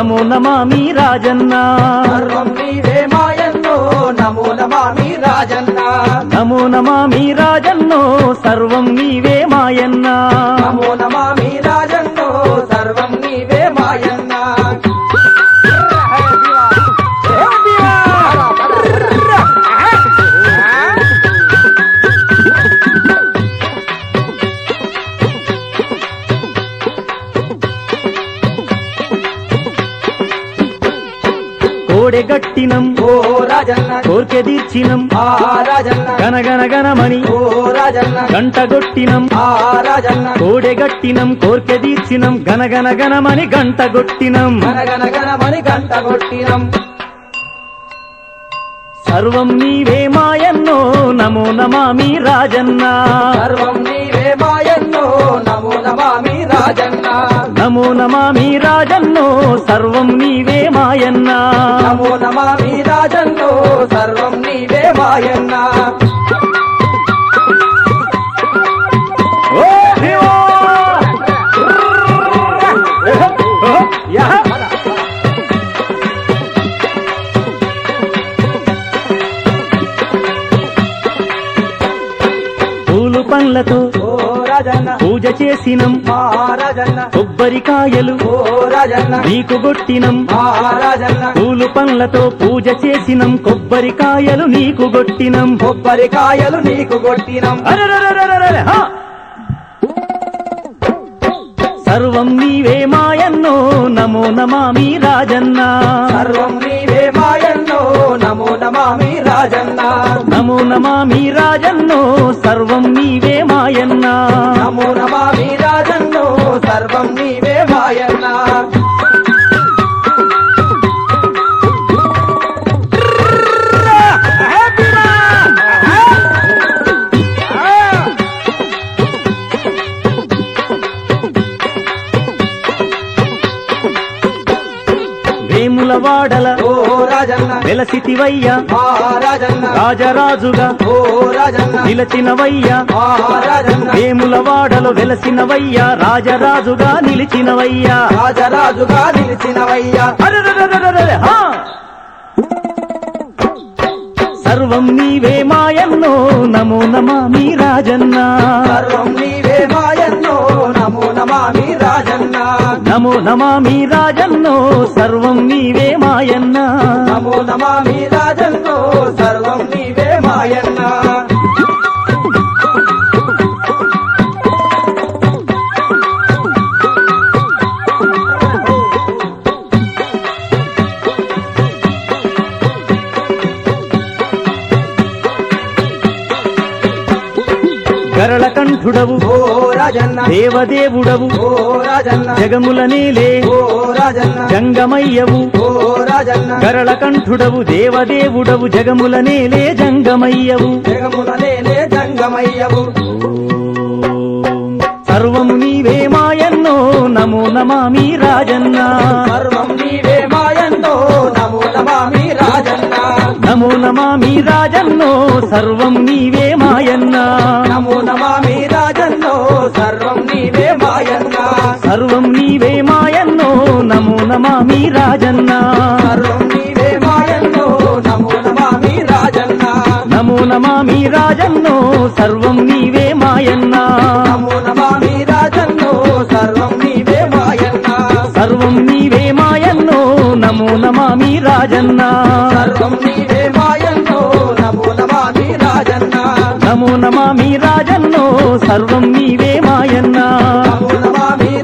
నమో నమామి రాజన్న సర్వం నీవే మాయన్నో నమో నమామి రాజన్న నమో నమామి రాజన్నో సర్వం నీవే మాయన్న నమో నమామి రాజన్నో సర్వం నీవే మాయన్న కోడెగట్టినం ఓ రాజన్న కోర్కె తీర్చినం ఆ రాజన్న గనగన గనమని ఓ రాజన్న గంటగొట్టినం ఆ రాజన్న కోడెగట్టినం కోర్కె తీర్చినం గనగన గనమని గంటగొట్టినం గనగన గనమని గంట కొట్టినం సర్వం నీవే మాయన్నో నమో నమామి రాజన్న సర్వం నీవే మాయన్నో నమో నమామి రాజన్న నమో నమామి రాజన్నో సర్వం నీవే మాయన్న నమో నమామి రాజన్నో సర్వం నీవే మాయన్న ఓ శివా! యా! పూలు పండ్లతో ఓ రాజన్న పూజ చేసినం మా రాజన్న కొబ్బరికాయలు ఓ రాజన్న నీకు గొట్టినం మా రాజన్న పూలు పండ్లతో పూజ చేసినం కొబ్బరికాయలు నీకు గొట్టినం కొబ్బరికాయలు నీకు కొట్టినం అరెరెరెరెరెరె, హా! సర్వం నీవే మాయన్నో నమో నమామి రాజన్న సర్వం నీవే మాయన్నో నమో నమామి రాజన్న నమో నమామి రాజన్నో సర్వం నీవే మాయన్న నమో నమామి రాజన్నో సర్వం నీవే మాయన్న వేముల వాడల ఓ రాజన్న వెలసితివయ్య మా రాజన్న రాజరాజుగా ఓ రాజన్న నిలచినవయ్య మా రాజన్న వేముల వాడలు వెలసినవయ్య రాజరాజుగా నిలిచినవయ్య రాజరాజుగా నిలిచినవయ్యా అరెరెరెరెరెరె, హా! సర్వం నీవే మాయన్నో నమో నమామి రాజన్న సర్వం నీవే మాయన్నో నమో నమామి రాజన్న నమో నమామి రాజన్నో సర్వం నీవే మాయన్న నమో నమామి రాజన్నో సర్వం నీవే మాయన్న గరళ కంఠుడవు ఓ రాజన్న దేవదేవుడవు ఓ రాజన్న జగముల నేలే ఓ రాజన్న జంగమయ్యవు ఓ రాజన్న గరళ కంఠుడవు దేవదేవుడవు జగముల నేలే జంగమయ్యవు జగముల నేలే జంగమయ్యవు సర్వము నీవే మాయన్నో నమో నమామి రాజన్న సర్వం నీవే మాయన్నో నమో నమామి రాజన్న నమో నమామి రాజన్నో సర్వం నీవే మాయన్న నమో నమామి రాజన్నో సర్వం నీవే మాయన్న సర్వం నీవే మాయన్నో నమో నమామి రాజన్న సర్వం నీవే మాయన్నో నమో నమామి రాజన్న నమో నమామి రాజన్నో సర్వం నీవే మాయన్న నమో నమామి రాజన్నో సర్వం నీవే మాయన్న సర్వం నీవే మాయన్నో నమో నమామి రాజన్న సర్వం నీవే మాయన్నో నమో నమామి రాజన్న నమో నమామి రాజన్నో సర్వం నీవే మాయన్న నమో నమామి